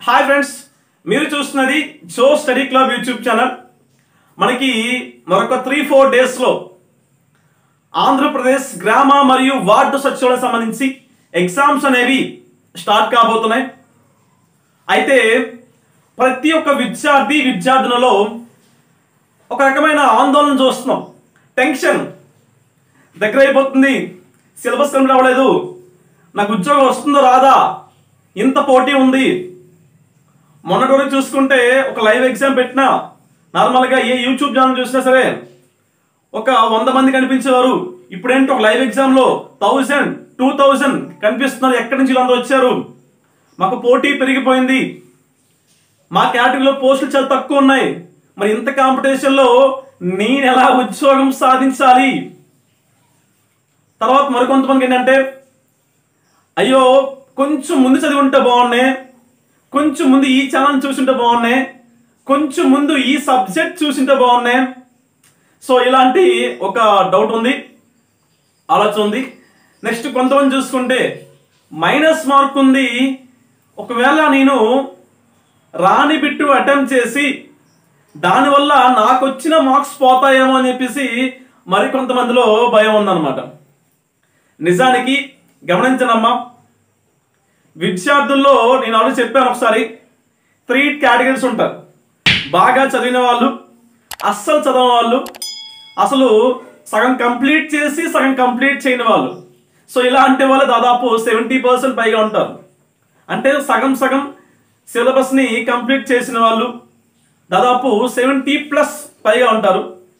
hi friends మీరు చూస్తున్నది Jo study club YouTube channel మనకి మరొక త్రీ ఫోర్ డేస్లో ఆంధ్రప్రదేశ్ గ్రామ మరియు వార్డు సచివాలకు సంబంధించి ఎగ్జామ్స్ అనేవి స్టార్ట్ కాబోతున్నాయి అయితే ప్రతి ఒక్క విద్యార్థి విద్యార్థులలో ఒక రకమైన ఆందోళన చూస్తున్నాం టెన్షన్ దగ్గర అయిపోతుంది సిలబస్ కంప్లీట్ అవ్వలేదు నాకు ఉద్యోగం వస్తుందో రాదా ఇంత పోటీ ఉంది మొన్నటి వరకు చూసుకుంటే ఒక లైవ్ ఎగ్జామ్ పెట్టినా నార్మల్గా ఏ యూట్యూబ్ ఛానల్ చూసినా సరే ఒక వంద మంది కనిపించేవారు ఇప్పుడేంటి ఒక లైవ్ ఎగ్జామ్లో థౌజండ్ టూ థౌజండ్ కనిపిస్తున్నారు ఎక్కడి నుంచి వీళ్ళందరూ వచ్చారు మాకు పోటీ పెరిగిపోయింది మా కేటగిరీలో పోస్టులు చాలా తక్కువ ఉన్నాయి మరి ఇంత కాంపిటీషన్లో నేను ఎలా ఉద్యోగం సాధించాలి తర్వాత మరికొంతమందికి ఏంటంటే అయ్యో కొంచెం ముందు చదివి ఉంటే బాగున్నాయి కొంచెం ముందు ఈ ఛానల్ చూసింటే బాగున్నాయి కొంచెం ముందు ఈ సబ్జెక్ట్ చూసింటే బాగున్నాయి సో ఇలాంటి ఒక డౌట్ ఉంది ఆలోచన ఉంది నెక్స్ట్ కొంతమంది చూసుకుంటే మైనస్ మార్క్ ఉంది ఒకవేళ నేను రాని బిట్టు అటెంప్ట్ చేసి దానివల్ల నాకు వచ్చిన మార్క్స్ పోతాయేమో అని చెప్పేసి మరికొంతమందిలో భయం ఉందన్నమాట నిజానికి గమనించనమ్మా విద్యార్థుల్లో నేను ఆల్రెడీ చెప్పాను ఒకసారి త్రీ కేటగిరీస్ ఉంటారు బాగా చదివిన వాళ్ళు అస్సలు చదవని వాళ్ళు అసలు సగం కంప్లీట్ చేసి సగం కంప్లీట్ చేయని వాళ్ళు సో ఇలాంటి వాళ్ళు దాదాపు సెవెంటీ పర్సెంట్ పైగా ఉంటారు అంటే సగం సగం సిలబస్ని కంప్లీట్ చేసిన వాళ్ళు దాదాపు సెవెంటీ ప్లస్ పైగా ఉంటారు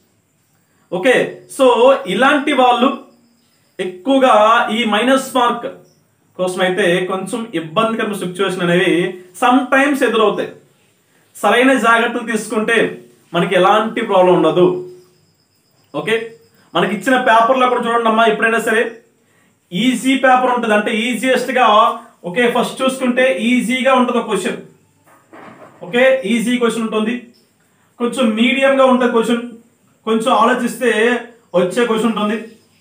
ఓకే సో ఇలాంటి వాళ్ళు ఎక్కువగా ఈ మైనస్ మార్క్ కోసం అయితే కొంచెం ఇబ్బందికరమైన సిచ్యువేషన్ అనేవి సమ్ టైమ్స్ ఎదురవుతాయి సరైన జాగ్రత్తలు తీసుకుంటే మనకి ఎలాంటి ప్రాబ్లం ఉండదు ఓకే మనకి ఇచ్చిన పేపర్లో కూడా చూడండి అమ్మా ఎప్పుడైనా సరే ఈజీ పేపర్ ఉంటుంది అంటే ఈజియెస్ట్గా ఓకే ఫస్ట్ చూసుకుంటే ఈజీగా ఉంటుంది ఒక క్వశ్చన్ ఓకే ఈజీ క్వశ్చన్ ఉంటుంది కొంచెం మీడియంగా ఉంటుంది క్వశ్చన్ కొంచెం ఆలోచిస్తే వచ్చే క్వశ్చన్ ఉంటుంది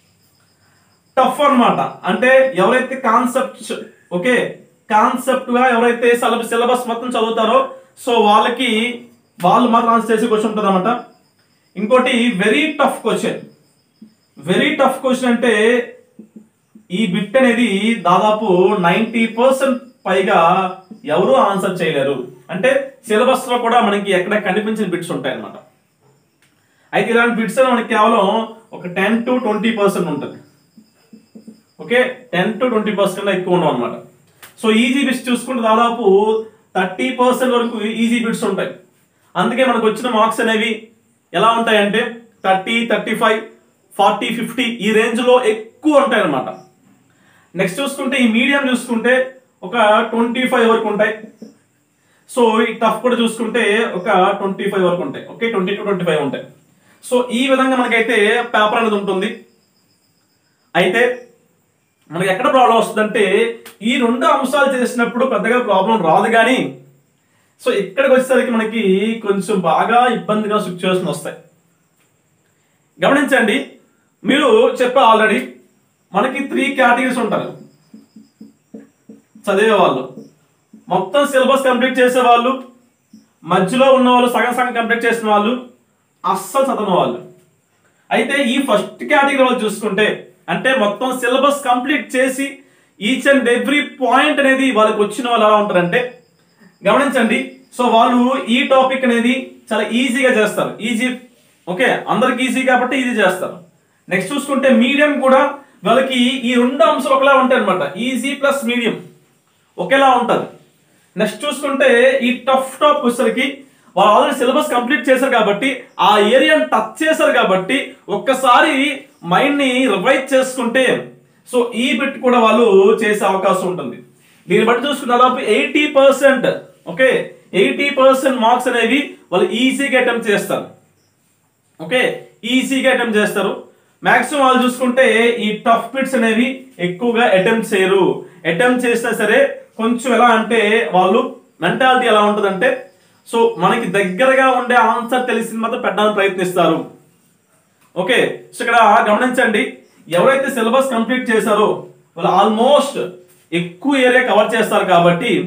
టఫ్ అన్నమాట అంటే ఎవరైతే కాన్సెప్ట్ ఓకే కాన్సెప్ట్ గా ఎవరైతే సిలబస్ సిలబస్ మొత్తం చదువుతారో సో వాళ్ళకి వాళ్ళు మాత్రం ఆన్సర్ చేసే క్వశ్చన్ ఉంటుంది అనమాట ఇంకోటి very tough question very tough question అంటే ఈ బిట్ అనేది దాదాపు నైంటీ పర్సెంట్ పైగా ఎవరు ఆన్సర్ చేయలేరు అంటే సిలబస్ లో కూడా మనకి ఎక్కడ కనిపించిన బిట్స్ ఉంటాయి అన్నమాట అయితే ఇలాంటి బిట్స్ మనకి కేవలం ఒక టెన్ టు ట్వంటీ పర్సెంట్ ఉంటుంది okay ten to twenty percent ఎక్కువ ఉండవు అనమాట సో ఈజీ బిట్స్ చూసుకుంటే దాదాపు థర్టీ పర్సెంట్ వరకు ఈజీ బిట్స్ ఉంటాయి అందుకే మనకు వచ్చిన మార్క్స్ అనేవి ఎలా ఉంటాయంటే thirty thirty five forty fifty ఈ రేంజ్లో ఎక్కువ ఉంటాయి అనమాట నెక్స్ట్ చూసుకుంటే ఈ మీడియం చూసుకుంటే ఒక ట్వంటీ ఫైవ్ వరకు ఉంటాయి సో ఈ టఫ్ కూడా చూసుకుంటే ఒక ట్వంటీ ఫైవ్ వరకు ఉంటాయి okay twenty two twenty five ఉంటాయి సో ఈ విధంగా మనకైతే పేపర్ అనేది ఉంటుంది అయితే మనకి ఎక్కడ ప్రాబ్లం వస్తుందంటే ఈ రెండు అంశాలు చేసినప్పుడు పెద్దగా ప్రాబ్లం రాదు కానీ సో ఇక్కడికి వచ్చేసరికి మనకి కొంచెం బాగా ఇబ్బందిగా సిచ్యువేషన్ వస్తాయి గమనించండి మీరు చెప్పా ఆల్రెడీ మనకి త్రీ కేటగిరీస్ ఉంటారు చదివే వాళ్ళు మొత్తం సిలబస్ కంప్లీట్ చేసే వాళ్ళు మధ్యలో ఉన్న వాళ్ళు సగం సగం కంప్లీట్ చేసిన వాళ్ళు అస్సలు చదవని వాళ్ళు అయితే ఈ ఫస్ట్ కేటగిరీ వాళ్ళు చూసుకుంటే అంటే మొత్తం సిలబస్ కంప్లీట్ చేసి ఈచ్ అండ్ ఎవ్రీ పాయింట్ అనేది వాళ్ళకి వచ్చిన వాళ్ళు ఎలా ఉంటారంటే గమనించండి సో వాళ్ళు ఈ టాపిక్ అనేది చాలా ఈజీగా చేస్తారు ఈజీ ఓకే అందరికి ఈజీ కాబట్టి ఈజీ చేస్తారు నెక్స్ట్ చూసుకుంటే మీడియం కూడా వాళ్ళకి ఈ రెండు అంశాలు ఒకలా ఉంటాయి అనమాట ఈజీ ప్లస్ మీడియం ఒకేలా ఉంటుంది నెక్స్ట్ చూసుకుంటే ఈ టఫ్ టాప్ వచ్చేసరికి వాళ్ళు ఆల్రెడీ సిలబస్ కంప్లీట్ చేశారు కాబట్టి ఆ ఏరియాని టచ్ చేశారు కాబట్టి ఒక్కసారి మైండ్ ని రివైజ్ చేసుకుంటే సో ఈ బిట్ కూడా వాళ్ళు చేసే అవకాశం ఉంటుంది దీన్ని బట్టి చూసుకున్న దాదాపు eighty percent okay eighty percent marks అనేవి వాళ్ళు ఈజీగా అటెంప్ట్ చేస్తారు ఓకే ఈజీగా అటెంప్ట్ చేస్తారు మాక్సిమం వాళ్ళు చూసుకుంటే ఈ టఫ్ బిట్స్ అనేవి ఎక్కువగా అటెంప్ట్ చేయరు అటెంప్ట్ చేసినా సరే కొంచెం ఎలా అంటే వాళ్ళు మెంటాలిటీ ఎలా ఉంటుందంటే సో మనకి దగ్గరగా ఉండే ఆన్సర్ తెలిసింది మాత్రం పెట్టడానికి ప్రయత్నిస్తారు ఓకే సో ఇక్కడ గమనించండి ఎవరైతే సిలబస్ కంప్లీట్ చేశారో వాళ్ళు ఆల్మోస్ట్ ఎక్కువ ఏరియా కవర్ చేస్తారు కాబట్టి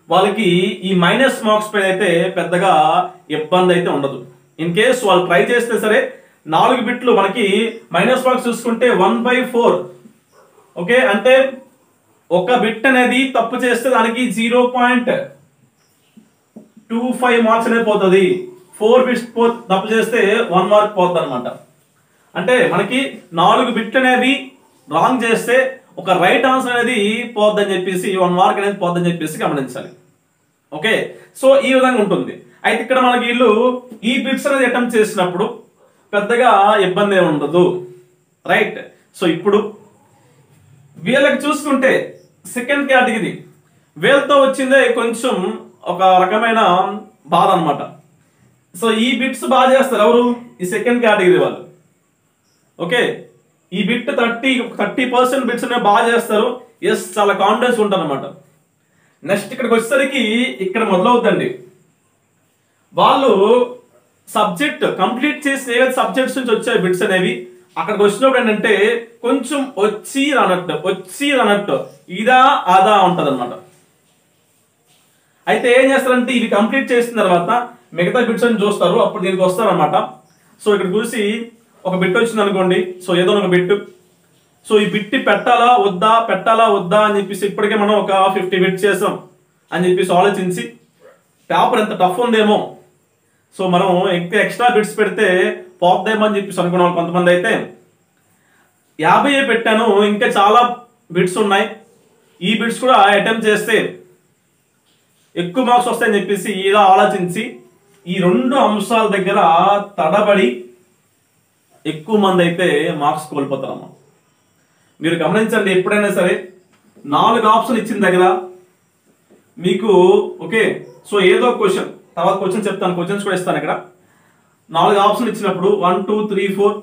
వాళ్ళకి ఈ మైనస్ మార్క్స్ పైన అయితే పెద్దగా ఇబ్బంది అయితే ఉండదు ఇన్ కేస్ వాళ్ళు ట్రై చేస్తే సరే నాలుగు బిట్లు మనకి మైనస్ మార్క్స్ చూసుకుంటే వన్ బై ఫోర్ ఓకే అంటే ఒక బిట్ అనేది తప్పు చేస్తే దానికి zero point two five marks అనేది పోతుంది ఫోర్ బిట్స్ పో తప్పు చేస్తే వన్ మార్క్ పోతుంది అనమాట అంటే మనకి నాలుగు బిట్లు అనేవి రాంగ్ చేస్తే ఒక రైట్ ఆన్సర్ అనేది పోద్దని చెప్పేసి వన్ మార్క్ అనేది పోద్దని చెప్పేసి గమనించాలి ఓకే సో ఈ విధంగా ఉంటుంది అయితే ఇక్కడ మనకి వీళ్ళు ఈ బిట్స్ అనేది అటెంప్ట్ చేసినప్పుడు పెద్దగా ఇబ్బంది ఏమి ఉండదు రైట్ సో ఇప్పుడు వీళ్ళకి చూసుకుంటే సెకండ్ కేటగిరీ వీళ్ళతో వచ్చిందే కొంచెం ఒక రకమైన బాధ అన్నమాట సో ఈ బిట్స్ బాగా చేస్తారు ఎవరు ఈ సెకండ్ కేటగిరీ వాళ్ళు ఓకే ఈ bit thirty thirty percent bits బాగా చేస్తారు ఎస్ చాలా కాన్ఫిడెన్స్ ఉంటారు అనమాట నెక్స్ట్ ఇక్కడికి వచ్చేసరికి ఇక్కడ మొదలవుద్దండి వాళ్ళు సబ్జెక్ట్ కంప్లీట్ చేసిన ఏవైతే సబ్జెక్ట్స్ నుంచి వచ్చాయి బిట్స్ అనేవి అక్కడికి వచ్చినప్పుడు ఏంటంటే కొంచెం వచ్చి అన్నట్టు వచ్చి అన్నట్టు ఇదా అదా ఉంటది అయితే ఏం చేస్తారంటే ఇవి కంప్లీట్ చేసిన తర్వాత మిగతా బిట్స్ అని చూస్తారు అప్పుడు దీనికి వస్తారనమాట సో ఇక్కడ చూసి ఒక బిట్ వచ్చింది అనుకోండి సో ఏదో ఒక బిట్ సో ఈ బిట్టి పెట్టాలా వద్దా పెట్టాలా వద్దా అని చెప్పేసి ఇప్పటికే మనం ఒక ఫిఫ్టీ బిట్ చేసాం అని చెప్పేసి ఆలోచించి పేపర్ ఎంత టఫ్ ఉందేమో సో మనం ఇంకా ఎక్స్ట్రా బిట్స్ పెడితే పోద్దేమో అని చెప్పేసి అనుకున్నాం కొంతమంది అయితే యాభై పెట్టాను ఇంకా చాలా బిట్స్ ఉన్నాయి ఈ బిట్స్ కూడా అటెంప్ట్ చేస్తే ఎక్కువ మార్క్స్ వస్తాయని చెప్పేసి ఇలా ఆలోచించి ఈ రెండు అంశాల దగ్గర తడబడి ఎక్కువ మంది అయితే మార్క్స్ కోల్పోతారమ్మా మీరు గమనించండి ఎప్పుడైనా సరే నాలుగు ఆప్షన్ ఇచ్చిన దగ్గర మీకు ఓకే సో ఏదో క్వశ్చన్ తర్వాత క్వశ్చన్ చెప్తాను క్వశ్చన్స్ కూడా ఇస్తాను ఇక్కడ నాలుగు ఆప్షన్ ఇచ్చినప్పుడు వన్ టూ త్రీ ఫోర్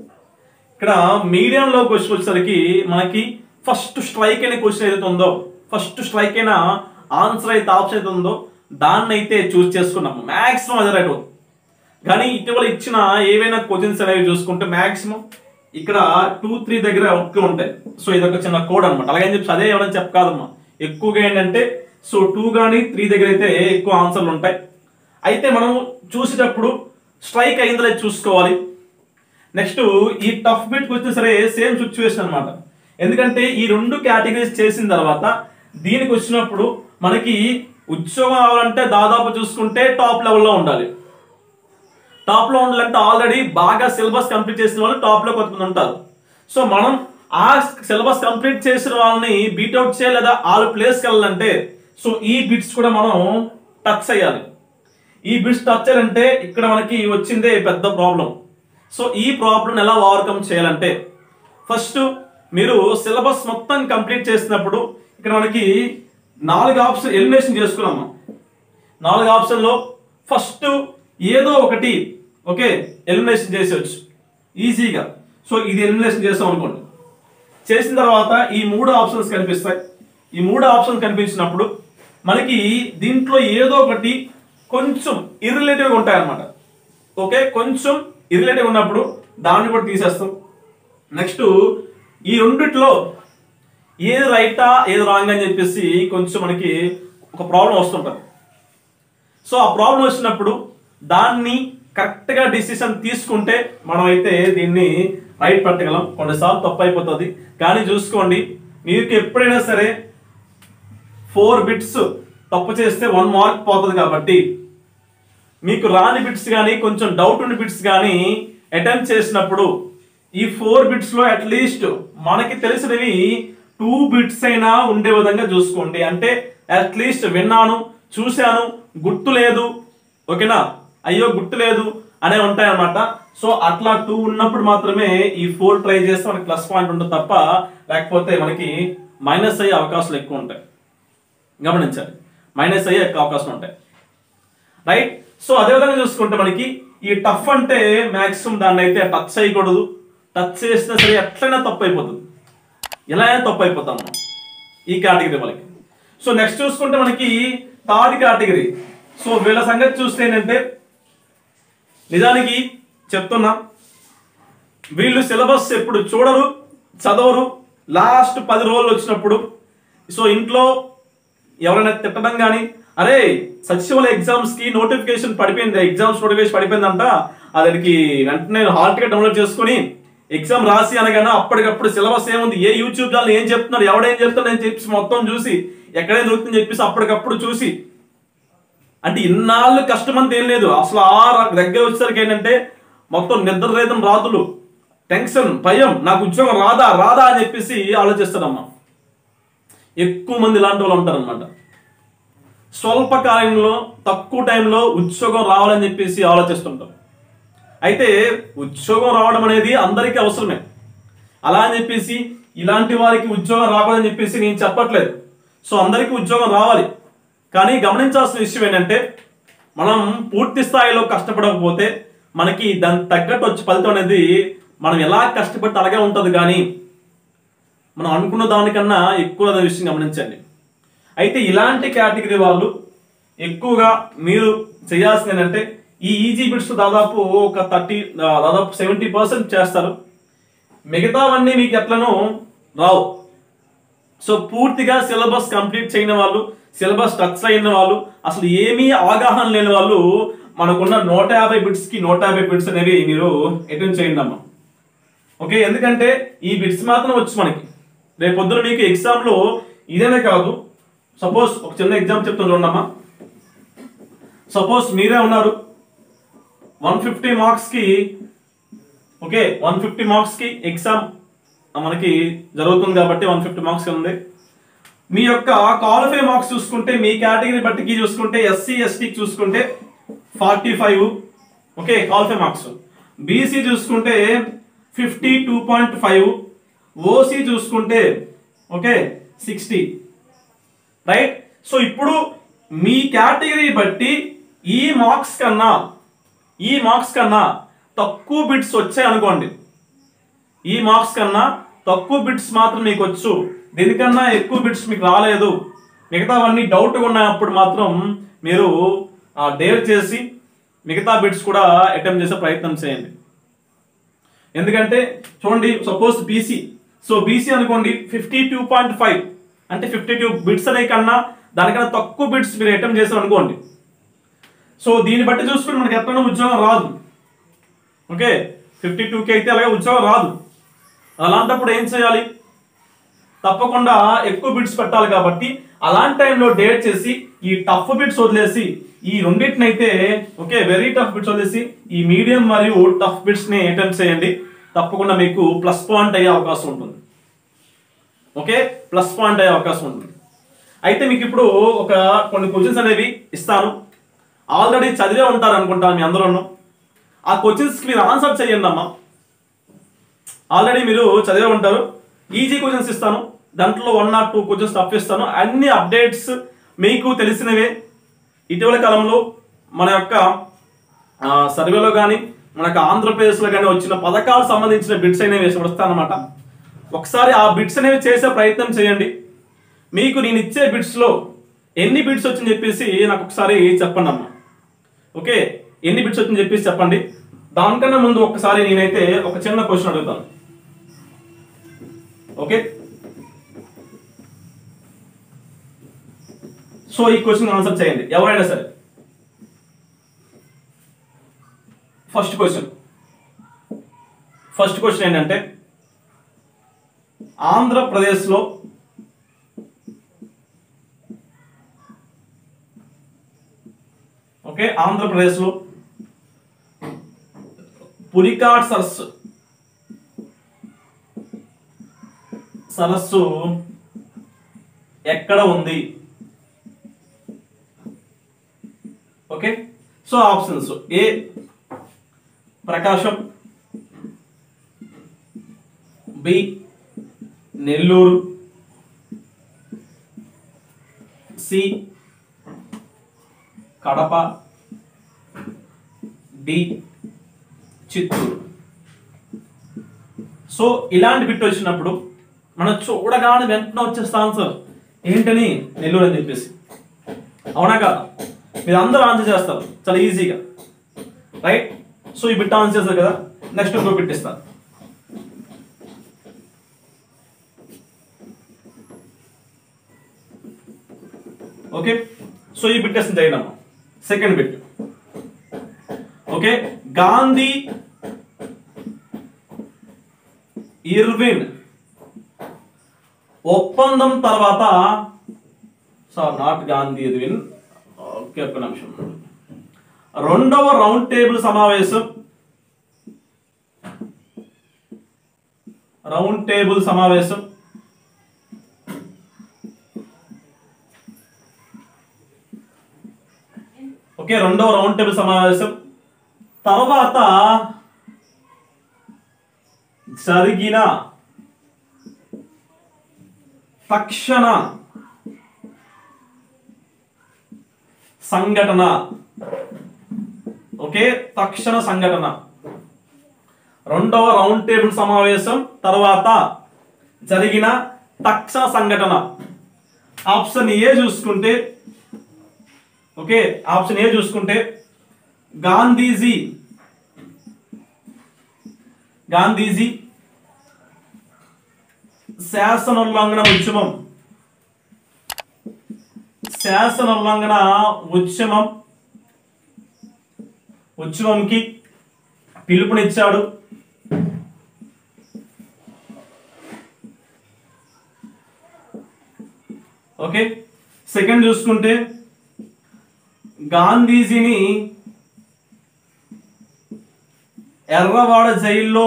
ఇక్కడ మీడియంలో క్వశ్చన్ వచ్చేసరికి మనకి ఫస్ట్ స్ట్రైక్ అనే క్వశ్చన్ ఏదైతే ఉందో ఫస్ట్ స్ట్రైక్ అయిన ఆన్సర్ అయితే ఆప్షన్ అయితే ఉందో దాన్ని అయితే చూస్ చేసుకున్నాం మాక్సిమం అదే రైట్ అవుతుంది కానీ ఇటీవల ఇచ్చిన ఏవైనా క్వశ్చన్స్ అనేవి చూసుకుంటే మాక్సిమం ఇక్కడ టూ త్రీ దగ్గర ఎక్కువ ఉంటాయి సో ఇది ఒక చిన్న కోడ్ అనమాట అలాగని చెప్పి అదే ఎవరైనా చెప్పకాదమ్మా ఎక్కువగా ఏంటంటే సో టూ కానీ త్రీ దగ్గర అయితే ఎక్కువ ఆన్సర్లు ఉంటాయి అయితే మనం చూసేటప్పుడు స్ట్రైక్ అయిందో లేదో చూసుకోవాలి నెక్స్ట్ ఈ టఫ్ బిట్ వచ్చే సరే సేమ్ సిచ్యువేషన్ అన్నమాట ఎందుకంటే ఈ రెండు కేటగిరీస్ చేసిన తర్వాత దీనికి వచ్చినప్పుడు మనకి ఉద్యోగం రావాలంటే దాదాపు చూసుకుంటే టాప్ లెవెల్లో ఉండాలి టాప్ లో ఉండాలంటే ఆల్రెడీ బాగా సిలబస్ కంప్లీట్ చేసిన వాళ్ళు టాప్ లో కొంతమంది ఉంటారు సో మనం ఆ సిలబస్ కంప్లీట్ చేసిన వాళ్ళని బీట్అవుట్ చేయాలి లేదా వాళ్ళ ప్లేస్కి వెళ్ళాలంటే సో ఈ బిట్స్ కూడా మనం టచ్ అయ్యాలి ఈ బిట్స్ టచ్ చేయాలంటే ఇక్కడ మనకి వచ్చిందే పెద్ద ప్రాబ్లం సో ఈ ప్రాబ్లం ఎలా ఓవర్కమ్ చేయాలంటే ఫస్ట్ మీరు సిలబస్ మొత్తం కంప్లీట్ చేసినప్పుడు ఇక్కడ మనకి నాలుగు ఆప్షన్ ఎలిమినేషన్ చేసుకున్నాము నాలుగు ఆప్షన్లో ఫస్ట్ ఏదో ఒకటి ఓకే ఎలిమినేషన్ చేసేవచ్చు ఈజీగా సో ఇది ఎలిమినేషన్ చేస్తాం అనుకోండి చేసిన తర్వాత ఈ మూడు ఆప్షన్స్ కనిపిస్తాయి ఈ మూడు ఆప్షన్స్ కనిపించినప్పుడు మనకి దీంట్లో ఏదో ఒకటి కొంచెం ఇర్రిలేటివ్గా ఉంటాయి అన్నమాట ఓకే కొంచెం ఇర్రిలేటివ్ ఉన్నప్పుడు దాన్ని కూడా తీసేస్తాం నెక్స్ట్ ఈ రెండిట్లో ఏది రైటా ఏది రాంగ్ అని చెప్పేసి కొంచెం మనకి ఒక ప్రాబ్లం వస్తుంటుంది సో ఆ ప్రాబ్లం వచ్చినప్పుడు దాన్ని కరెక్ట్గా డిసిషన్ తీసుకుంటే మనం అయితే దీన్ని రైట్ పెట్టగలం కొన్నిసార్లు తప్పు అయిపోతుంది కానీ చూసుకోండి మీకు ఎప్పుడైనా సరే ఫోర్ బిట్స్ తప్పు చేస్తే వన్ మార్క్ పోతుంది కాబట్టి మీకు రాని బిట్స్ కానీ కొంచెం డౌట్ ఉన్న బిట్స్ కానీ అటెంప్ట్ చేసినప్పుడు ఈ ఫోర్ బిట్స్ లో అట్లీస్ట్ మనకి తెలిసినవి టూ బిట్స్ అయినా ఉండే విధంగా చూసుకోండి అంటే అట్లీస్ట్ విన్నాను చూశాను గుర్తు లేదు ఓకేనా అయ్యో గుర్తు లేదు అనే ఉంటాయి అన్నమాట సో అట్లా టూ ఉన్నప్పుడు మాత్రమే ఈ ఫోర్ ట్రై చేస్తే మనకి ప్లస్ పాయింట్ ఉంటుంది తప్ప లేకపోతే మనకి మైనస్ అయ్యే అవకాశాలు ఎక్కువ ఉంటాయి గమనించాలి మైనస్ అయ్యే ఎక్కువ అవకాశం ఉంటాయి రైట్ సో అదే విధంగా చూసుకుంటే మనకి ఈ టఫ్ అంటే మాక్సిమం దాన్ని అయితే టచ్ చేయకూడదు టచ్ చేసినా సరే ఎట్లయినా తప్పు అయిపోతుంది ఎలా అయినా తప్పు అయిపోతాం మనం ఈ కేటగిరీ వాళ్ళకి సో నెక్స్ట్ చూసుకుంటే మనకి థర్డ్ కేటగిరీ సో వీళ్ళ సంగతి చూస్తే ఏంటంటే నిజానికి చెప్తున్నా వీళ్ళు సిలబస్ ఎప్పుడు చూడరు చదవరు లాస్ట్ పది రోజులు వచ్చినప్పుడు సో ఇంట్లో ఎవరైనా తిట్టడం కానీ అరే సచివాలయ ఎగ్జామ్స్ కి నోటిఫికేషన్ పడిపోయింది ఎగ్జామ్స్ నోటిఫికేషన్ పడిపోయిందంట అతనికి వెంటనే హాల్ టికెట్ డౌన్లోడ్ చేసుకుని ఎగ్జామ్ రాసి అనగానే అప్పటికప్పుడు సిలబస్ ఏముంది ఏ యూట్యూబ్ ఛానల్ ఏం చెప్తున్నారు ఎవడేం చెప్తున్నాడు అని చెప్పి మొత్తం చూసి ఎక్కడేం దొరుకుతుందని చెప్పేసి అప్పటికప్పుడు చూసి అంటే ఇన్నాళ్ళు కష్టం అంత ఏం లేదు అసలు ఆ ర- దగ్గర వచ్చేసరికి ఏంటంటే మొత్తం నిద్ర రేతం రాతులు టెన్షన్ భయం నాకు ఉద్యోగం రాదా రాదా అని చెప్పేసి ఆలోచిస్తాడమ్మా ఎక్కువ మంది ఇలాంటి వాళ్ళు ఉంటారనమాట స్వల్ప కాలంలో తక్కువ టైంలో ఉద్యోగం రావాలని చెప్పేసి ఆలోచిస్తుంటాం అయితే ఉద్యోగం రావడం అనేది అందరికీ అవసరమే అలా అని చెప్పేసి ఇలాంటి వారికి ఉద్యోగం రాకూడదని చెప్పేసి నేను చెప్పట్లేదు సో అందరికీ ఉద్యోగం రావాలి కానీ గమనించాల్సిన విషయం ఏంటంటే మనం పూర్తి స్థాయిలో కష్టపడకపోతే మనకి దానికి తగ్గట్టు వచ్చి ఫలితం అనేది మనం ఎలా కష్టపడితే అలాగే ఉంటుంది కానీ మనం అనుకున్న దానికన్నా ఎక్కువ అనే విషయం గమనించండి అయితే ఇలాంటి కేటగిరీ వాళ్ళు ఎక్కువగా మీరు చేయాల్సింది ఏంటంటే ఈ ఈజీ బిట్స్ దాదాపు ఒక థర్టీ దాదాపు సెవెంటీ పర్సెంట్ చేస్తారు మిగతావన్నీ మీకు ఎట్లనో రావు సో పూర్తిగా సిలబస్ కంప్లీట్ చేయని వాళ్ళు సిలబస్ టచ్ అయిన వాళ్ళు అసలు ఏమీ అవగాహన లేని వాళ్ళు మనకున్న నూట యాభై బిట్స్ కి నూట యాభై బిట్స్ అనేవి మీరు అటెండ్ చేయండి అమ్మా ఓకే ఎందుకంటే ఈ బిట్స్ మాత్రం వచ్చు మనకి రేపు పొద్దున మీకు ఎగ్జామ్ లో ఇదేనే కాదు సపోజ్ ఒక చిన్న ఎగ్జామ్ చెప్తాను చూడమ్మా సపోజ్ మీరే ఉన్నారు వన్ ఫిఫ్టీ మార్క్స్ కి ఓకే వన్ ఫిఫ్టీ మార్క్స్ కి ఎగ్జామ్ మనకి జరుగుతుంది కాబట్టి వన్ ఫిఫ్టీ మార్క్స్ ఉంది మీ యొక్క క్వాలిఫై మార్క్స్ చూసుకుంటే మీ కేటగిరీ బట్టికి చూసుకుంటే ఎస్సీ ఎస్టీకి చూసుకుంటే forty five okay qualify marks BC చూసుకుంటే fifty two point five OC చూసుకుంటే ఓకే సిక్స్టీ రైట్ సో ఇప్పుడు మీ కేటగిరీ బట్టి ఈ మార్క్స్ కన్నా ఈ మార్క్స్ కన్నా తక్కువ బిట్స్ వచ్చాయి అనుకోండి ఈ మార్క్స్ కన్నా తక్కువ బిట్స్ మాత్రం మీకు వచ్చు దీనికన్నా ఎక్కువ బిట్స్ మీకు రాలేదు మిగతావన్నీ డౌట్గా ఉన్నప్పుడు మాత్రం మీరు డేర్ చేసి మిగతా బిట్స్ కూడా అటెంప్ట్ చేసే ప్రయత్నం చేయండి ఎందుకంటే చూడండి సపోజ్ బీసీ సో బీసీ అనుకోండి ఫిఫ్టీ టూ పాయింట్ ఫైవ్ అంటే ఫిఫ్టీ టూ బిట్స్ అనే కన్నా దానికన్నా తక్కువ బిట్స్ మీరు అటెంప్ట్ చేశారు అనుకోండి సో దీన్ని బట్టి చూసుకుని మనకి ఎట్లనో ఉద్యోగం రాదు ఓకే ఫిఫ్టీ టూకి అయితే అలాగే ఉద్యోగం రాదు అలాంటప్పుడు ఏం చేయాలి తప్పకుండా ఎక్కువ బిట్స్ పెట్టాలి కాబట్టి అలాంటి టైంలో డేట్ చేసి ఈ టఫ్ బిట్స్ వదిలేసి ఈ రెండింటిని అయితే ఓకే వెరీ టఫ్ బిట్స్ వదిలేసి ఈ మీడియం మరియు టఫ్ బిట్స్ ని అటెంప్ట్ చేయండి తప్పకుండా మీకు ప్లస్ పాయింట్ అయ్యే అవకాశం ఉంటుంది ఓకే ప్లస్ పాయింట్ అయ్యే అవకాశం ఉంటుంది అయితే మీకు ఇప్పుడు ఒక కొన్ని క్వశ్చన్స్ అనేవి ఇస్తాను ఆల్రెడీ చదివే ఉంటారు అనుకుంటాను మీ అందరూ ఆ క్వశ్చన్స్కి మీరు ఆన్సర్ చేయండి అమ్మా ఆల్రెడీ మీరు చదివే ఉంటారు ఈజీ క్వశ్చన్స్ ఇస్తాను దాంట్లో one or two questions tough ఇస్తాను అన్ని అప్డేట్స్ మీకు తెలిసినవే ఇటీవల కాలంలో మన యొక్క ఆ, సర్వేలో కానీ మనకు ఆంధ్రప్రదేశ్లో కానీ వచ్చిన పథకాలకు సంబంధించిన బిట్స్ అనేవి వేసి వస్తానమాట ఒకసారి ఆ బిట్స్ అనేవి చేసే ప్రయత్నం చేయండి మీకు నేను ఇచ్చే బిట్స్లో ఎన్ని బిట్స్ వచ్చింది చెప్పేసి నాకు ఒకసారి చెప్పండి అమ్మా ఓకే ఎన్ని బిట్స్ వచ్చింది చెప్పేసి చెప్పండి దానికన్నా ముందు ఒకసారి నేనైతే ఒక చిన్న క్వశ్చన్ అడుగుతాను ఓకే సో ఈ క్వశ్చన్ ఆన్సర్ చేయండి ఎవరైనా సరే ఫస్ట్ క్వశ్చన్ ఫస్ట్ క్వశ్చన్ ఏంటంటే ఆంధ్రప్రదేశ్లో ఓకే ఆంధ్రప్రదేశ్లో పులికాట్ సరస్సు సరస్సు ఎక్కడ ఉంది okay so options A Prakasam B Nellore C Kadapa D Chittoor so ఇలాంటి బిట్ వచ్చినప్పుడు మనం చూడగానే వెంటనే వచ్చేస్తా ఆన్సర్ ఏంటని నెల్లూరు అని చెప్పేసి అవునా కాదా మీరు అందరూ ఆన్సర్ చేస్తారు చాలా ఈజీగా రైట్ సో ఈ బిట్ ఆన్సర్ చేస్తారు కదా నెక్స్ట్ ఇంకో బిట్ ఇస్తాను ఓకే సో ఈ బిట్ టెస్ట్ చేయండి అమ్మా second bit okay Gandhi Irwin ఒప్పందం తర్వాత sir not Gandhi Irwin okay ఒక్క నిమిషం రెండవ రౌండ్ టేబుల్ సమావేశం రౌండ్ టేబుల్ సమావేశం ఓకే రెండవ రౌండ్ టేబుల్ సమావేశం తర్వాత జరిగిన తక్షణ సంఘటన ఓకే తక్షణ సంఘటన రెండవ రౌండ్ టేబుల్ సమావేశం తర్వాత జరిగిన తక్షణ సంఘటన ఆప్షన్ ఏ చూసుకుంటే ఓకే ఆప్షన్ ఏ చూసుకుంటే గాంధీజీ గాంధీజీ శాసనోల్లంఘన ఉద్యమం శాసనోల్లంఘన ఉద్యమం ఉద్యమంకి పిలుపునిచ్చాడు ఓకే సెకండ్ చూసుకుంటే గాంధీజీని ఎర్రవాడ జైల్లో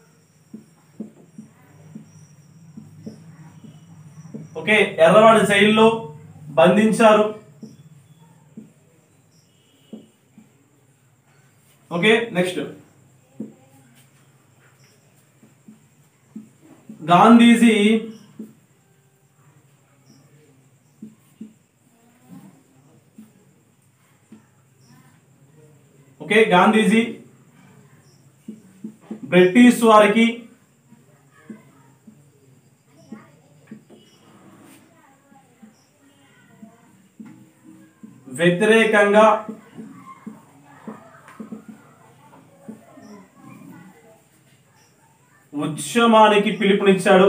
ఓకే ఎర్రవాడ జైల్లో బంధించారు okay next Gandhiji okay Gandhiji British వారికి వ్యతిరేకంగా ఉద్యమానికి పిలుపునిచ్చాడు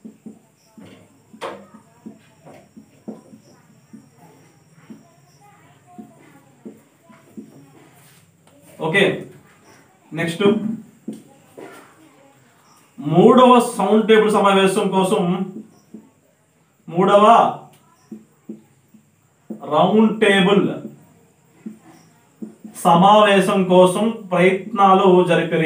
ఓకే నెక్స్ట్ మూడవ సౌండ్ టేబుల్ సమావేశం కోసం మూడవ రౌండ్ టేబుల్ సమావేశం కోసం ప్రయత్నాలు జరిపిరి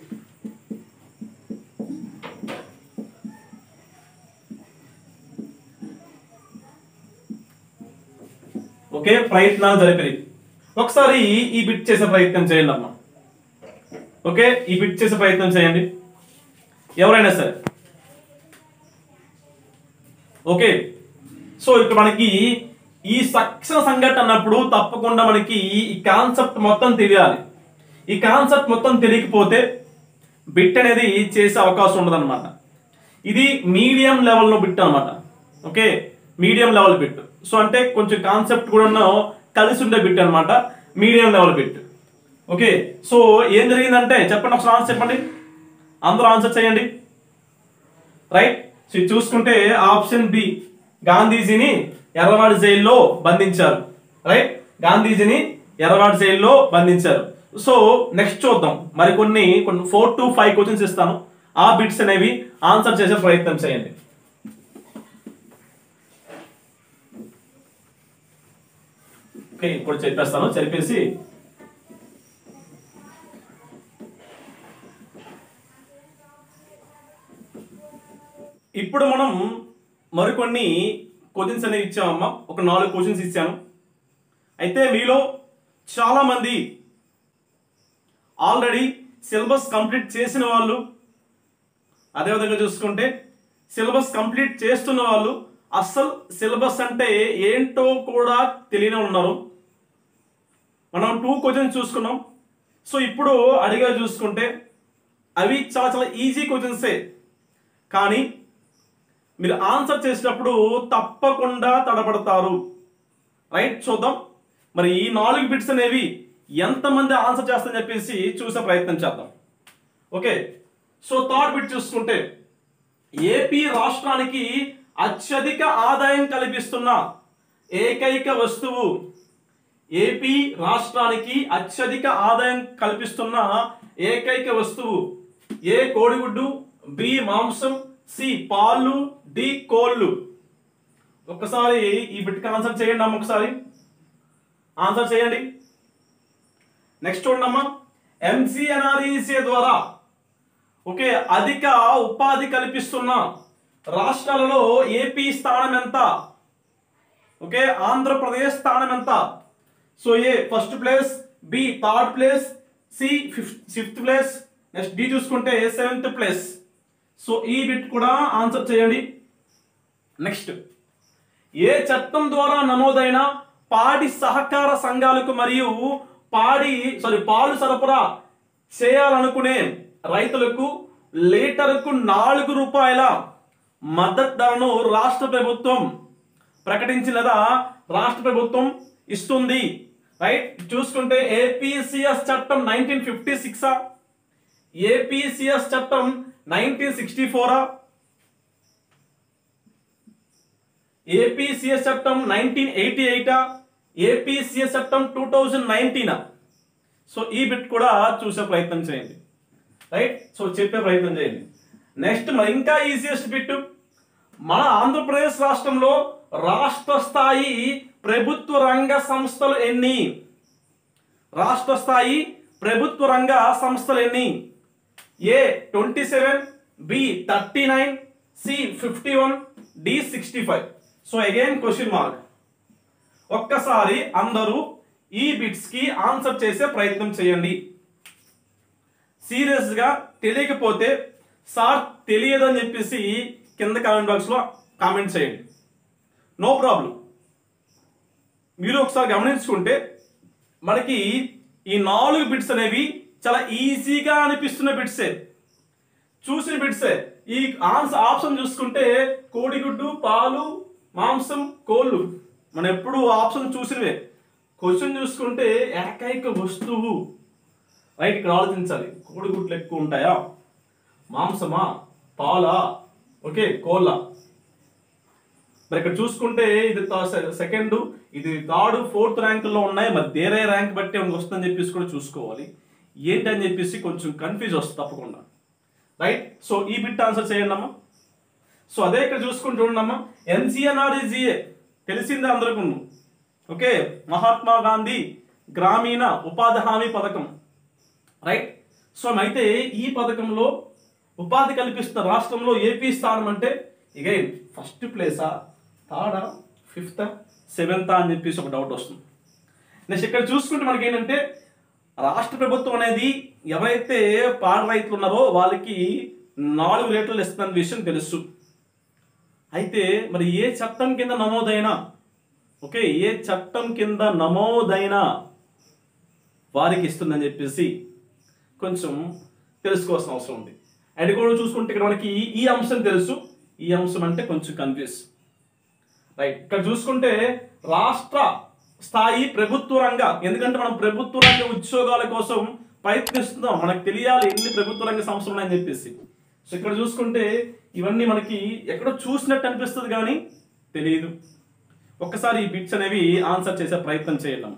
ఓకే ప్రయత్నాలు జరిపిరి ఒకసారి ఈ బిట్ చేసే ప్రయత్నం చేయండి అమ్మా ఓకే ఈ బిట్ చేసే ప్రయత్నం చేయండి ఎవరైనా సరే ఓకే సో ఇక్కడ మనకి ఈ సక్షణ సంఘటన అన్నప్పుడు తప్పకుండా మనకి ఈ కాన్సెప్ట్ మొత్తం తెలియాలి ఈ కాన్సెప్ట్ మొత్తం తెలియకపోతే బిట్ అనేది చేసే అవకాశం ఉండదన్నమాట ఇది మీడియం లెవెల్లో బిట్ అన్నమాట okay medium level bit so అంటే కొంచెం కాన్సెప్ట్ కూడా కలిసి ఉండే బిట్ అన్నమాట medium level bit okay so ఏం జరిగిందంటే చెప్పండి ఒకసారి ఆన్సర్ చెప్పండి అందరూ ఆన్సర్ చేయండి రైట్ సో ఇది చూసుకుంటే ఆప్షన్ బి గాంధీజీని ఎర్రవాడి జైల్లో బంధించారు రైట్ గాంధీజీని ఎర్రవాడి జైల్లో బంధించారు సో నెక్స్ట్ చూద్దాం మరికొన్ని కొన్ని ఫోర్ టు ఫైవ్ క్వశ్చన్స్ ఇస్తాను ఆ బిట్స్ అనేవి ఆన్సర్ చేసే ప్రయత్నం చేయండి ఓకే ఇప్పుడు చెప్పేస్తాను చెప్పేసి ఇప్పుడు మనం మరికొన్ని క్వశ్చన్స్ అనేవి ఇచ్చామమ్మా ఒక నాలుగు క్వశ్చన్స్ ఇచ్చాను అయితే మీలో చాలా మంది ఆల్రెడీ సిలబస్ కంప్లీట్ చేసిన వాళ్ళు అదేవిధంగా చూసుకుంటే సిలబస్ కంప్లీట్ చేస్తున్న వాళ్ళు అస్సలు సిలబస్ అంటే ఏంటో కూడా తెలియని ఉన్నారు మనం టూ క్వశ్చన్స్ చూసుకున్నాం సో ఇప్పుడు అడిగా చూసుకుంటే అవి చాలా చాలా ఈజీ క్వశ్చన్సే కానీ మీరు ఆన్సర్ చేసేటప్పుడు తప్పకుండా తడబడతారు రైట్ చూద్దాం మరి ఈ నాలుగు బిట్స్ అనేవి ఎంతమంది ఆన్సర్ చేస్తారని చెప్పేసి చూసే ప్రయత్నం చేద్దాం ఓకే సో థర్డ్ బిట్ చూసుకుంటే ఏపీ రాష్ట్రానికి అత్యధిక ఆదాయం కల్పిస్తున్న ఏకైక వస్తువు ఏపీ రాష్ట్రానికి అత్యధిక ఆదాయం కల్పిస్తున్న ఏకైక వస్తువు ఏ కోడిగుడ్డు బి మాంసం సి పాలు డి కోళ్ళు ఒక్కసారి ఈ బిట్కి ఆన్సర్ చేయండి అమ్మ ఒకసారి ఆన్సర్ చేయండి నెక్స్ట్ చూడమ్మా ఎంసీఎన్ఆర్ఈసీ ద్వారా ఓకే అధిక ఉపాధి కల్పిస్తున్న రాష్ట్రాలలో ఏపీ స్థానం ఎంత ఓకే ఆంధ్రప్రదేశ్ స్థానం ఎంత so A first place B third place C fifth fifth place next D చూసుకుంటే సెవెంత్ ప్లేస్ సో ఈ బిట్ కూడా ఆన్సర్ చేయండి నెక్స్ట్ ఏ చట్టం ద్వారా నమోదైన పాడి సహకార సంఘాలకు మరియు పాడి సారీ పాలు సరఫరా చేయాలనుకునే రైతులకు లీటర్కు నాలుగు రూపాయల మద్దతు ధరను రాష్ట్ర ప్రభుత్వం ప్రకటించినదా రాష్ట్ర ప్రభుత్వం ఇస్తుంది రైట్ చూసుకుంటే ఏపీసీఎస్ చట్టం నైన్టీన్ ఫిఫ్టీ సిక్సా ఏపీసీఎస్ చట్టం నైన్టీన్ సిక్స్టీ ఫోరా ఏపీసీఎస్ చట్టం నైన్టీన్ ఎయిటీ ఎయిటా ఏపీసీఎస్ చట్టం టూ థౌజండ్ నైన్టీనా సో ఈ బిట్ కూడా చూసే ప్రయత్నం చేయండి రైట్ సో చెప్పే ప్రయత్నం చేయండి నెక్స్ట్ మరి ఇంకా ఈజియెస్ట్ బిట్ మన ఆంధ్రప్రదేశ్ రాష్ట్రంలో రాష్ట్ర స్థాయి ప్రభుత్వ రంగ సంస్థలు ఎన్ని రాష్ట్ర స్థాయి ప్రభుత్వ రంగ సంస్థలు ఎన్ని A twenty seven B thirty nine C fifty one D sixty five so again question mark ఒక్కసారి అందరూ ఈ బిట్స్ కి ఆన్సర్ చేసే ప్రయత్నం చేయండి సీరియస్ గా తెలియకపోతే సార్ తెలియదని చెప్పేసి కింద కామెంట్ బాక్స్ లో కామెంట్ చేయండి నో ప్రాబ్లం మీరు ఒకసారి గమనించుకుంటే మనకి ఈ నాలుగు బిట్స్ అనేవి చాలా ఈజీగా అనిపిస్తున్న బిట్సే చూసిన బిట్సే ఈ ఆన్సర్ ఆప్షన్ చూసుకుంటే కోడిగుడ్డు పాలు మాంసం కోళ్ళు మనం ఎప్పుడు ఆప్షన్ చూసినవే క్వశ్చన్ చూసుకుంటే ఏకైక వస్తువు రైట్ ఇక్కడ ఆలోచించాలి కోడిగుడ్లు ఎక్కువ ఉంటాయా మాంసమా పాలా ఓకే కోళ్ళ మరి ఇక్కడ చూసుకుంటే ఇది సెకండ్ ఇది థర్డ్ ఫోర్త్ ర్యాంకుల్లో ఉన్నాయి మరి వేరే ర్యాంక్ బట్టి మనకు వస్తుందని చెప్పేసి కూడా చూసుకోవాలి ఏంటి అని చెప్పేసి కొంచెం కన్ఫ్యూజ్ వస్తుంది తప్పకుండా రైట్ సో ఈ బిట్ ఆన్సర్ చేయండి అమ్మా సో అదే ఇక్కడ చూసుకుంటూ చూడండి ఎన్సీఎన్ఆర్ఈజిఏ తెలిసిందే అందరికీ ఓకే మహాత్మా గాంధీ గ్రామీణ ఉపాధి హామీ పథకం రైట్ సో అయితే ఈ పథకంలో ఉపాధి కల్పిస్తున్న రాష్ట్రంలో ఏపీ స్థానం అంటే ఇగైన్ ఫస్ట్ ప్లేసా థర్డా ఫిఫ్త్ సెవెంతా అని చెప్పేసి ఒక డౌట్ వస్తుంది నెక్స్ట్ ఇక్కడ చూసుకుంటే మనకి ఏంటంటే రాష్ట్ర ప్రభుత్వం అనేది ఎవరైతే పాడ రైతులు ఉన్నారో వాళ్ళకి నాలుగు రేట్లు ఇస్తున్న విషయం తెలుసు అయితే మరి ఏ చట్టం కింద నమోదైనా ఓకే ఏ చట్టం కింద నమోదైనా వారికి ఇస్తుందని చెప్పేసి కొంచెం తెలుసుకోవాల్సిన అవసరం ఉంది అండ్ కూడా చూసుకుంటే ఇక్కడ మనకి ఈ- ఈ అంశం తెలుసు ఈ అంశం అంటే కొంచెం కన్ఫ్యూజ్ రైట్ ఇక్కడ చూసుకుంటే రాష్ట్ర స్థాయి ప్రభుత్వ రంగ ఎందుకంటే మనం ప్రభుత్వ రంగ ఉద్యోగాల కోసం ప్రయత్నిస్తున్నాం మనకు తెలియాలి ఎన్ని ప్రభుత్వ రంగ సంస్థలు ఉన్నాయని చెప్పేసి సో ఇక్కడ చూసుకుంటే ఇవన్నీ మనకి ఎక్కడో చూసినట్టు అనిపిస్తుంది కానీ తెలియదు ఒక్కసారి ఈ బిట్స్ అనేవి ఆన్సర్ చేసే ప్రయత్నం చేద్దాం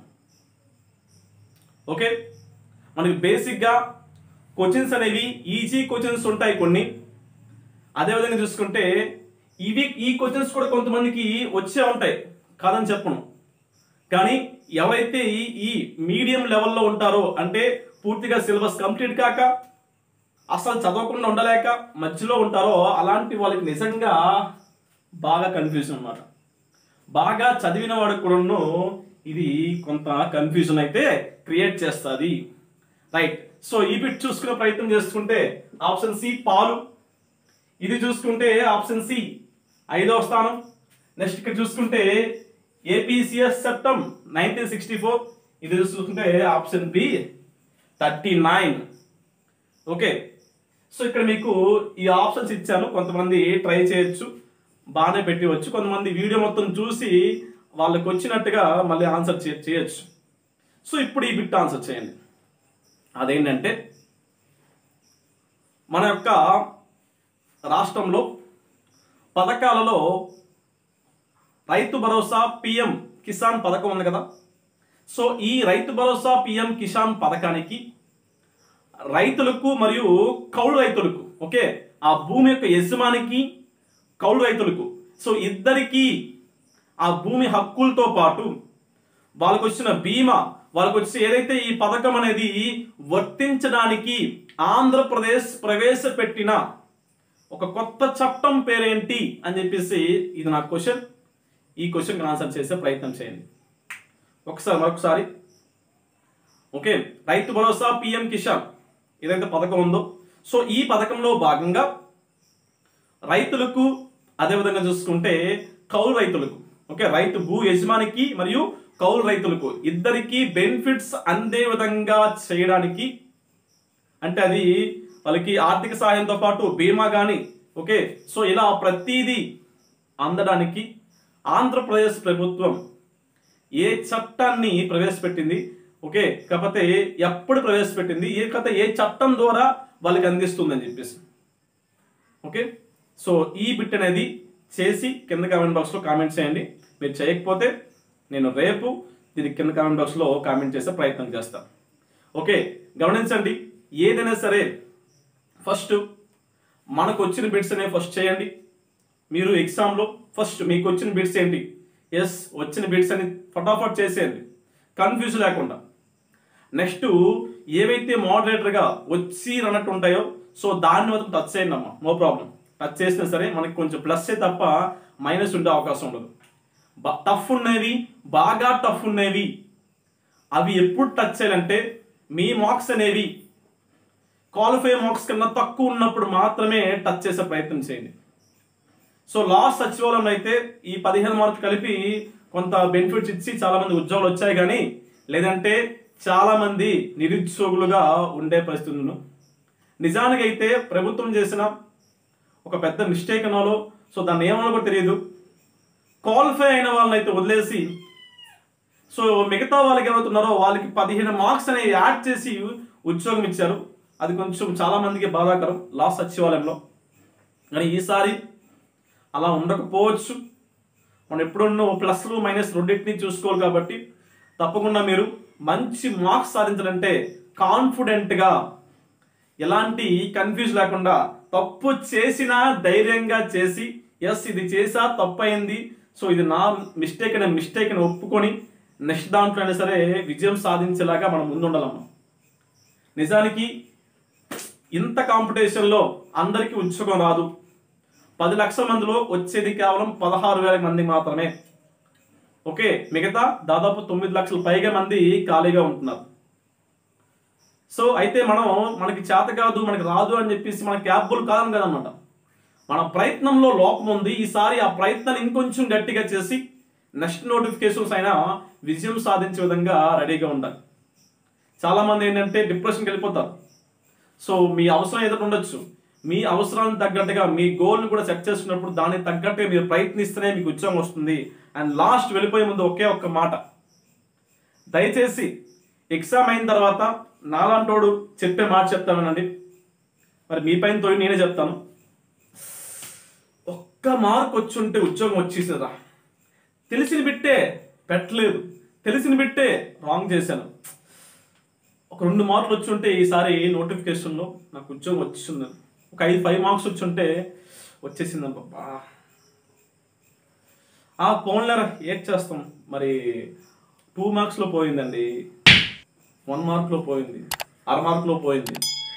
ఓకే మనకి బేసిక్గా క్వశ్చన్స్ అనేవి ఈజీ క్వశ్చన్స్ ఉంటాయి కొన్ని అదేవిధంగా చూసుకుంటే ఇవి ఈ క్వశ్చన్స్ కూడా కొంతమందికి వచ్చే ఉంటాయి కాదని చెప్పను కానీ ఎవరైతే ఈ ఈ మీడియం లెవెల్లో ఉంటారో అంటే పూర్తిగా సిలబస్ కంప్లీట్ కాక అసలు చదవకుండా ఉండలేక మధ్యలో ఉంటారో అలాంటి వాళ్ళకి నిజంగా బాగా కన్ఫ్యూజన్ అన్నమాట బాగా చదివిన వాడికి కూడాను ఇది కొంత కన్ఫ్యూజన్ అయితే క్రియేట్ చేస్తుంది రైట్ సో ఈ బిట్ చూసుకునే ప్రయత్నం చేసుకుంటే ఆప్షన్ సి పాలు ఇది చూసుకుంటే ఆప్షన్ సి ఐదవ స్థానం నెక్స్ట్ ఇక్కడ చూసుకుంటే ఏపీసీఎస్ చట్టం నైన్టీన్ సిక్స్టీ ఫోర్ ఇది చూసుకుంటే option B thirty nine okay so ఇక్కడ మీకు ఈ ఆప్షన్స్ ఇచ్చాను కొంతమంది ట్రై చేయొచ్చు బాగానే పెట్టవచ్చు కొంతమంది వీడియో మొత్తం చూసి వాళ్ళకి వచ్చినట్టుగా మళ్ళీ ఆన్సర్ చే చేయొచ్చు సో ఇప్పుడు ఈ బిట్ ఆన్సర్ చేయండి అదేంటంటే మన యొక్క రాష్ట్రంలో పథకాలలో రైతు భరోసా పిఎం కిసాన్ పథకం ఉంది కదా సో ఈ రైతు భరోసా పిఎం కిసాన్ పథకానికి రైతులకు మరియు కౌలు రైతులకు ఓకే ఆ భూమి యొక్క యజమానికి కౌలు రైతులకు సో ఇద్దరికి ఆ భూమి హక్కులతో పాటు వాళ్ళకు వచ్చిన బీమా వాళ్ళకు వచ్చి ఏదైతే ఈ పథకం అనేది వర్తించడానికి ఆంధ్రప్రదేశ్ ప్రవేశపెట్టిన ఒక కొత్త చట్టం పేరేంటి అని చెప్పేసి ఇది నా క్వశ్చన్ ఈ క్వశ్చన్కి ఆన్సర్ చేసే ప్రయత్నం చేయండి ఒకసారి మరొకసారి ఓకే రైతు భరోసా పిఎం కిసాన్ ఏదైతే పథకం ఉందో సో ఈ పథకంలో భాగంగా రైతులకు అదేవిధంగా చూసుకుంటే కౌలు రైతులకు ఓకే రైతు భూ యజమానికి మరియు కౌలు రైతులకు ఇద్దరికి బెనిఫిట్స్ అందే విధంగా చేయడానికి అంటే అది వాళ్ళకి ఆర్థిక సహాయంతో పాటు బీమా కానీ ఓకే సో ఇలా ప్రతిదీ అందడానికి ఆంధ్రప్రదేశ్ ప్రభుత్వం ఏ చట్టాన్ని ప్రవేశపెట్టింది ఓకే కాకపోతే ఎప్పుడు ప్రవేశపెట్టింది ఏ కథ ఏ చట్టం ద్వారా వాళ్ళకి అందిస్తుందని చెప్పేసి ఓకే సో ఈ బిట్ అనేది చేసి కింద కామెంట్ బాక్స్లో కామెంట్ చేయండి మీరు చేయకపోతే నేను రేపు దీనికి కింద కామెంట్ బాక్స్లో కామెంట్ చేసే ప్రయత్నం చేస్తాను ఓకే గమనించండి ఏదైనా సరే ఫస్ట్ మనకు వచ్చిన బిట్స్ అనేవి ఫస్ట్ చేయండి మీరు ఎగ్జామ్లో ఫస్ట్ మీకు వచ్చిన బిట్స్ ఏంటి ఎస్ వచ్చిన బిట్స్ అని ఫటాఫట్ చేసేయండి కన్ఫ్యూజ్ లేకుండా నెక్స్ట్ ఏవైతే మోడరేటర్గా వచ్చి అన్నట్టు ఉంటాయో సో దాన్ని మాత్రం టచ్ చేయండి అమ్మా నో ప్రాబ్లం టచ్ చేసినా సరే మనకి కొంచెం ప్లస్ తప్ప మైనస్ ఉండే అవకాశం ఉండదు టఫ్ ఉన్నవి బాగా టఫ్ ఉన్నవి అవి ఎప్పుడు టచ్ చేయాలంటే మీ మార్క్స్ అనేవి క్వాలిఫై మార్క్స్ కన్నా తక్కువ ఉన్నప్పుడు మాత్రమే టచ్ చేసే ప్రయత్నం చేయండి సో లాస్ట్ సచివాలయం అయితే ఈ పదిహేను మార్కులు కలిపి కొంత బెనిఫిట్స్ ఇచ్చి చాలా మంది ఉద్యోగాలు వచ్చాయి కానీ లేదంటే చాలా మంది నిరుద్యోగులుగా ఉండే పరిస్థితులను నిజానికి అయితే ప్రభుత్వం చేసిన ఒక పెద్ద మిస్టేక్ అనాలో సో దాన్ని ఏమన్నా కూడా తెలియదు క్వాలిఫై అయిన వాళ్ళని అయితే వదిలేసి సో మిగతా వాళ్ళకి ఏమవుతున్నారో వాళ్ళకి పదిహేను మార్క్స్ అనేవి యాడ్ చేసి ఉద్యోగం ఇచ్చారు అది కొంచెం చాలా మందికి బాధాకరం లాస్ట్ సచివాలయంలో కానీ ఈసారి అలా ఉండకపోవచ్చు మనం ఎప్పుడున్నో ప్లస్లు మైనస్ రెండింటిని చూసుకోవాలి కాబట్టి తప్పకుండా మీరు మంచి మార్క్స్ సాధించాలంటే కాన్ఫిడెంట్గా ఎలాంటి కన్ఫ్యూజ్ లేకుండా తప్పు చేసినా ధైర్యంగా చేసి ఎస్ ఇది చేసా తప్పు అయింది సో ఇది నా మిస్టేక్ అనే మిస్టేక్ అని ఒప్పుకొని నెక్స్ట్ దాంట్లో అయినా సరే విజయం సాధించేలాగా మనం ముందుండాలమ్మా నిజానికి ఇంత కాంపిటీషన్లో అందరికీ ఉద్యోగం రాదు పది లక్షల మందిలో వచ్చేది కేవలం పదహారు వేల మంది మాత్రమే ఓకే మిగతా దాదాపు తొమ్మిది లక్షల పైగా మంది ఖాళీగా ఉంటున్నారు సో అయితే మనం మనకి చేత కాదు మనకి రాదు అని చెప్పేసి మన క్యాపబుల్ కాదని కదనమాట మన ప్రయత్నంలో లోపం ఉంది ఈసారి ఆ ప్రయత్నాన్ని ఇంకొంచెం గట్టిగా చేసి నెక్స్ట్ నోటిఫికేషన్స్ అయినా విజయం సాధించే విధంగా రెడీగా ఉండాలి చాలా మంది ఏంటంటే డిప్రెషన్కి వెళ్ళిపోతారు సో మీ అవసరం ఏదైనా ఉండొచ్చు మీ అవసరానికి తగ్గట్టుగా మీ గోల్ని కూడా సెట్ చేసుకున్నప్పుడు దానికి తగ్గట్టుగా మీరు ప్రయత్నిస్తేనే మీకు ఉద్యోగం వస్తుంది అండ్ లాస్ట్ వెళ్ళిపోయే ముందు ఒకే ఒక్క మాట దయచేసి ఎగ్జామ్ అయిన తర్వాత నాలాంటోడు చెప్పే మాట చెప్తానండి మరి మీ పైన తోడి నేనే చెప్తాను ఒక్క మార్క్ వచ్చి ఉంటే ఉద్యోగం వచ్చేసేదా తెలిసిన బిట్టే పెట్టలేదు తెలిసిన బిట్టే రాంగ్ చేశాను ఒక రెండు మార్కులు వచ్చి ఉంటే ఈసారి నోటిఫికేషన్లో నాకు ఉద్యోగం వచ్చింది ఒక ఐదు ఫైవ్ మార్క్స్ వచ్చి ఉంటే వచ్చేసింది బాబా ఆ ఫోన్లరా ఏడ్ చేస్తాం మరి టూ మార్క్స్లో పోయిందండి వన్ మార్క్లో పోయింది అర మార్క్లో పోయింది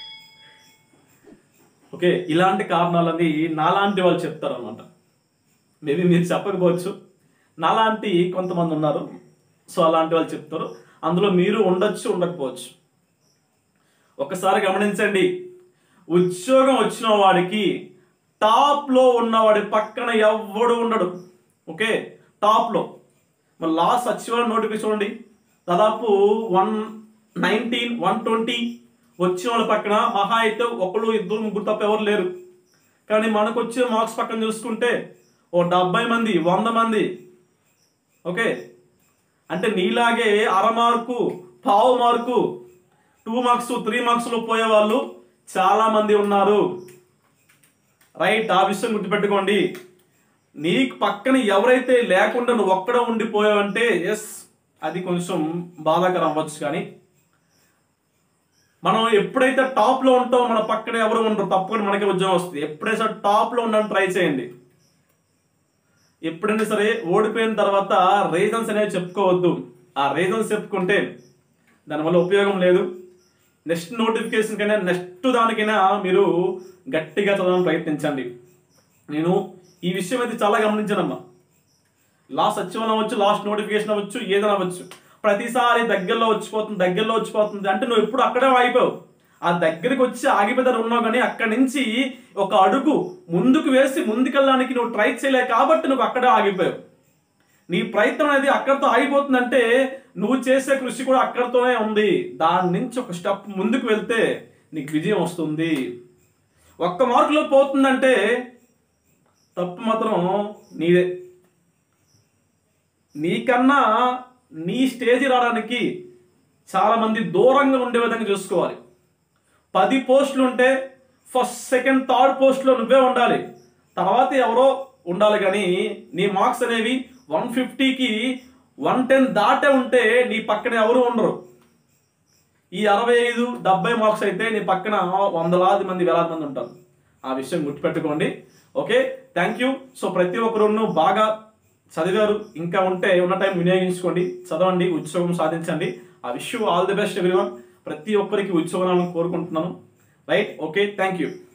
ఓకే ఇలాంటి కారణాలన్నీ నాలాంటి వాళ్ళు చెప్తారనమాట మేబీ మీరు చెప్పకపోవచ్చు నాలాంటి కొంతమంది ఉన్నారు సో అలాంటి వాళ్ళు చెప్తారు అందులో మీరు ఉండొచ్చు ఉండకపోవచ్చు ఒకసారి గమనించండి ఉద్యోగం వచ్చిన వాడికి టాప్లో ఉన్నవాడి పక్కన ఎవ్వడు ఉండడు ఓకే టాప్లో మరి లాస్ట్ సచివాలయం నోటిఫికేషన్ చూడండి దాదాపు వన్ నైన్టీన్ వన్ ట్వంటీ వచ్చిన వాళ్ళ పక్కన మహా అయితే ఒకళ్ళు ఇద్దరు ముగ్గురు తప్ప ఎవరు లేరు కానీ మనకు వచ్చే మార్క్స్ పక్కన చూసుకుంటే ఓ డెబ్బై మంది వంద మంది ఓకే అంటే నీలాగే అర మార్కు పావు మార్కు టూ మార్క్స్ త్రీ మార్క్స్లో పోయే వాళ్ళు చాలా మంది ఉన్నారు రైట్ ఆ విషయం గుర్తుపెట్టుకోండి నీకు పక్కన ఎవరైతే లేకుండా నువ్వు ఒక్కడ ఉండిపోయావంటే ఎస్ అది కొంచెం బాధాకరం అవ్వచ్చు కానీ మనం ఎప్పుడైతే టాప్ లో ఉంటామో మన పక్కన ఎవరు ఉండరు తప్పకుండా మనకి ఉద్యోగం వస్తుంది ఎప్పుడైతే టాప్ లో ఉండడానికి ట్రై చేయండి ఎప్పుడైనా సరే ఓడిపోయిన తర్వాత రీజన్స్ అనేవి చెప్పుకోవద్దు ఆ రీజన్స్ చెప్పుకుంటే దానివల్ల ఉపయోగం లేదు నెక్స్ట్ నోటిఫికేషన్ కైనా నెక్స్ట్ దానికైనా మీరు గట్టిగా చదవడానికి ప్రయత్నించండి నేను ఈ విషయం అయితే చాలా గమనించానమ్మా లాస్ట్ సచివాలయం అవ్వచ్చు లాస్ట్ నోటిఫికేషన్ అవ్వచ్చు ఏదైనా అవ్వచ్చు ప్రతిసారి దగ్గరలో వచ్చిపోతుంది దగ్గరలో వచ్చిపోతుంది అంటే నువ్వు ఎప్పుడు అక్కడే ఆగిపోవు ఆ దగ్గరికి వచ్చి ఆగిపోతారు ఉన్నావు కానీ అక్కడి నుంచి ఒక అడుగు ముందుకు వేసి ముందుకెళ్ళడానికి నువ్వు ట్రై చేయలేవు కాబట్టి నువ్వు అక్కడే ఆగిపోయావు నీ ప్రయత్నం అనేది అక్కడితో ఆగిపోతుందంటే నువ్వు చేసే కృషి కూడా అక్కడితోనే ఉంది దాని నుంచి ఒక స్టెప్ ముందుకు వెళ్తే నీకు విజయం వస్తుంది ఒక్క మార్కులో పోతుందంటే తప్పు మాత్రం నీదే నీకన్నా నీ స్టేజ్ రావడానికి చాలా మంది దూరంగా ఉండే విధంగా చూసుకోవాలి పది పోస్టులు ఉంటే ఫస్ట్ సెకండ్ థర్డ్ పోస్ట్లో నువ్వే ఉండాలి తర్వాత ఎవరో ఉండాలి కానీ నీ మార్క్స్ అనేవి వన్ ఫిఫ్టీకి వన్ టెన్ దాటే ఉంటే నీ పక్కన ఎవరు ఉండరు ఈ అరవై ఐదు డెబ్బై మార్క్స్ అయితే నీ పక్కన వందలాది మంది వేలాది మంది ఉంటారు ఆ విషయం గుర్తుపెట్టుకోండి ఓకే థ్యాంక్ యూ సో ప్రతి ఒక్కరును బాగా చదివారు ఇంకా ఉంటే ఉన్న టైం వినియోగించుకోండి చదవండి ఉద్యోగం సాధించండి ఆ విషయం ఆల్ ది బెస్ట్ ఎవ్రీవన్ ప్రతి ఒక్కరికి ఉద్యోగాలను కోరుకుంటున్నాను రైట్ ఓకే థ్యాంక్ యూ